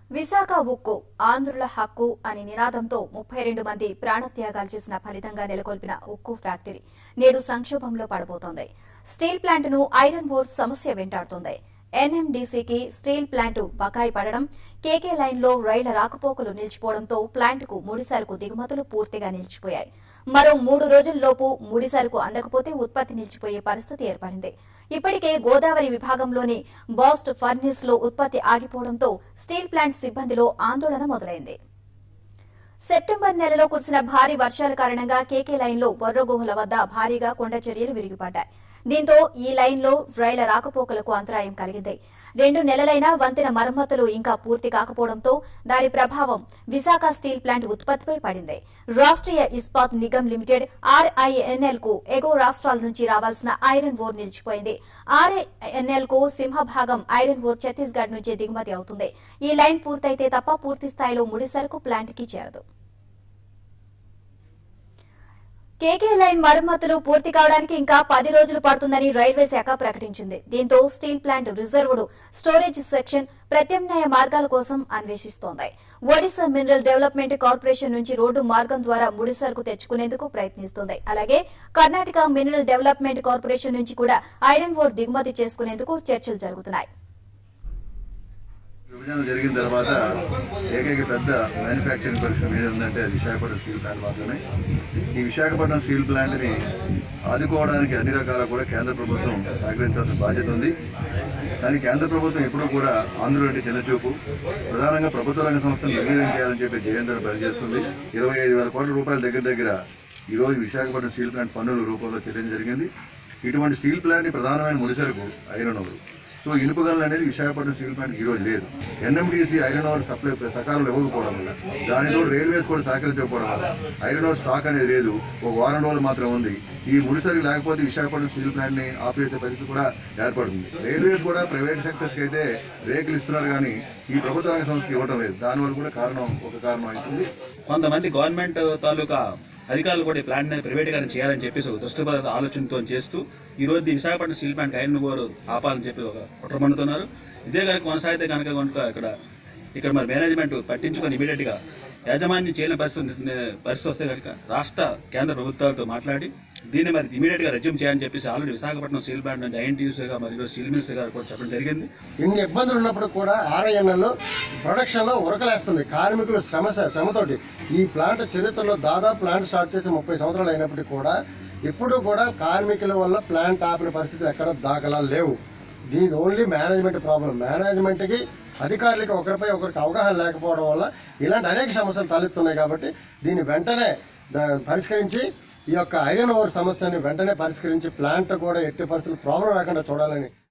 విశాఖ ఉక్కు ఆంధ్రుల హక్కు అని నినాదంతో ముప్పై రెండు మంది ప్రాణత్యాగాలు చేసిన ఫలితంగా నెలకొల్పిన ఉక్కు ఫ్యాక్టరీ నేడు సంక్షోభంలో పడబోతోంది స్టీల్ ప్లాంట్ను ఐరన్ ఓర్ సమస్య వెంటాడుతోంది ఎన్ఎండీసీకి స్టీల్ ప్లాంట్ బకాయి పడడం కేకే లైన్లో రైళ్ల రాకపోకలు నిలిచిపోవడంతో ప్లాంట్కు ముడిసరుకు దిగుమతులు పూర్తిగా నిలిచిపోయాయి మరో మూడు రోజుల్లోపు ముడిసరుకు అందకపోతే ఉత్పత్తి నిలిచిపోయే పరిస్థితి ఏర్పడింది ఇప్పటికే గోదావరి విభాగంలోని బాస్ట్ ఫర్నిస్ లో ఉత్పత్తి ఆగిపోవడంతో స్టీల్ ప్లాంట్ సిబ్బందిలో ఆందోళన మొదలైంది సెప్టెంబర్ నెలలో కురిసిన భారీ వర్షాల కారణంగా కేకే లైన్లో బొర్రగుహల వద్ద భారీగా కొండ చర్యలు విరిగిపడ్డాయి దీంతో ఈ లైన్లో రైళ్ల రాకపోకలకు అంతరాయం కలిగింది రెండు నెలలైనా వంతెన మరమ్మతులు ఇంకా పూర్తి కాకపోవడంతో దాని ప్రభావం విశాఖ స్టీల్ ప్లాంట్ ఉత్పత్తిపై పడింది రాష్ట్రీయ ఇస్పాత్ నిగమ్ లిమిటెడ్ ఆర్ఐఎన్ఎల్ కు ఎగువ రాష్ట్రాల నుంచి రావాల్సిన ఐరన్ ఓర్ నిలిచిపోయింది ఆర్ఐఎన్ఎల్ కు సింహభాగం ఐరన్ ఓర్ ఛత్తీస్గఢ్ నుంచి దిగుమతి అవుతుంది ఈ లైన్ పూర్తయితే తప్ప పూర్తి స్థాయిలో ముడిసరుకు ప్లాంట్ కి చేరదు కేకే లైన్ మరమ్మతులు పూర్తి కావడానికి ఇంకా పది రోజులు పడుతుందని రైల్వే శాఖ ప్రకటించింది దీంతో steel plant reserved storage section ప్రత్యామ్నాయ మార్గాల కోసం అన్వేషిస్తోంది ఒడిశా మినరల్ డెవలప్మెంట్ కార్పొరేషన్ నుంచి రోడ్డు మార్గం ద్వారా ముడిసరుకు తెచ్చుకునేందుకు ప్రయత్నిస్తోంది అలాగే కర్ణాటక మినరల్ డెవలప్మెంట్ కార్పొరేషన్ నుంచి కూడా ఐరన్ ఓర్ దిగుమతి చేసుకునేందుకు చర్చలు జరుగుతున్నాయి విభజన జరిగిన తర్వాత ఏకైక పెద్ద మ్యానుఫ్యాక్చరింగ్ పరిశ్రమ ఏది ఉందంటే అది విశాఖపట్నం స్టీల్ ప్లాంట్ మాత్రమే ఈ విశాఖపట్నం స్టీల్ ప్లాంట్ ని ఆదుకోవడానికి అన్ని రకాల కూడా కేంద్ర ప్రభుత్వం సహకరించాల్సిన బాధ్యత ఉంది కానీ కేంద్ర ప్రభుత్వం ఎప్పుడూ కూడా ఆంధ్రుల అంటే చిన్నచూపు ప్రధానంగా ప్రభుత్వ రంగ సంస్థలు నిర్వీర్యం చేయాలని చెప్పి జయంతో పనిచేస్తుంది ఇరవై ఐదు వేల కోట్ల రూపాయల దగ్గర దగ్గర ఈ రోజు విశాఖపట్నం స్టీల్ ప్లాంట్ పన్నుల రూపంలో చెల్లించడం జరిగింది ఇటువంటి స్టీల్ ప్లాంట్ ని ప్రధానమైన ముడిసరుకు ఐరన్ ఓర్ సో ఇనుప గనులు అనేది విశాఖపట్నం స్టీల్ ప్లాంట్ ఈ రోజు లేదు ఎన్ఎండిసి ఐరన్ ఓర్ సప్లై సకాలంలో ఇవ్వకపోవడం వల్ల దానితో రైల్వేస్ కూడా సహకరించకపోవడం వల్ల ఐరన్ ఓర్ స్టాక్ అనేది లేదు ఒక వారం రోజులు మాత్రం ఉంది ఈ ముడిసరి లేకపోతే విశాఖపట్నం స్టీల్ ప్లాంట్ ని ఆపేసే పరిస్థితి కూడా ఏర్పడుతుంది రైల్వేస్ కూడా ప్రైవేట్ సెక్టర్స్ కి అయితే రేకులు ఇస్తున్నారు కానీ ఈ ప్రభుత్వ రంగ సంస్థకి ఇవ్వడం లేదు దానివల్ల కూడా కారణం ఒక కారణం అవుతుంది కొంతమంది గవర్నమెంట్ తాలూకా అధికారులు కూడా ఈ ప్లాంట్ ని ప్రైవేటీకరణ చేయాలని చెప్పేసి ఒక దుష్టపర ఆలోచనతో చేస్తూ ఈ రోజు ఈ Visakhapatnam steel plant iron ore ఆపాలని చెప్పి ఒక కుట్ర పండుతున్నారు ఇదే కనుక కొనసాగితే కనుక కనుక ఇక్కడ ఇక్కడ మరి మేనేజ్మెంట్ పట్టించుకొని ఇమీడియట్ గా యాజమాన్యం చేయలేని పరిస్థితి పరిస్థితి వస్తే కనుక రాష్ట్ర కేంద్ర ప్రభుత్వాలతో మాట్లాడి దీన్ని మరి ఇమీడియట్ గా రద్దు చేయాలని చెప్పేసి ఆల్రెడీ విశాఖపట్నం స్టీల్ ప్లాంట్ నుంచి ఐఎన్టీయూసీ గా మరియు స్టీల్ మినిస్టర్ గారు కూడా చెప్పడం జరిగింది ఇన్ని ఇబ్బందులు ఉన్నప్పుడు కూడా ఆర్ఐఎన్ఎల్ ప్రొడక్షన్ లో ఉరకలేస్తుంది కార్మికులు శ్రమ శ్రమతోటి ఈ ప్లాంట్ చరిత్రలో దాదాపు ప్లాంట్ స్టార్ట్ చేసి ముప్పై సంవత్సరాలు అయినప్పటికీ కూడా ఇప్పుడు కూడా కార్మికుల వల్ల ప్లాంట్ ఆపిన పరిస్థితులు ఎక్కడ దాఖలాలు లేవు దీని ఓన్లీ మేనేజ్మెంట్ ప్రాబ్లం మేనేజ్మెంట్ కి అధికారులకి ఒకరిపై ఒకరికి అవగాహన లేకపోవడం వల్ల ఇలాంటి అనేక సమస్యలు తలెత్తున్నాయి కాబట్టి దీన్ని వెంటనే దా- పరిష్కరించి ఈ యొక్క ఐరన్ ఓవర్ సమస్యని వెంటనే పరిష్కరించి ప్లాంట్ కూడా ఎట్టి పరిస్థితులు ప్రాబ్లం రాకుండా చూడాలని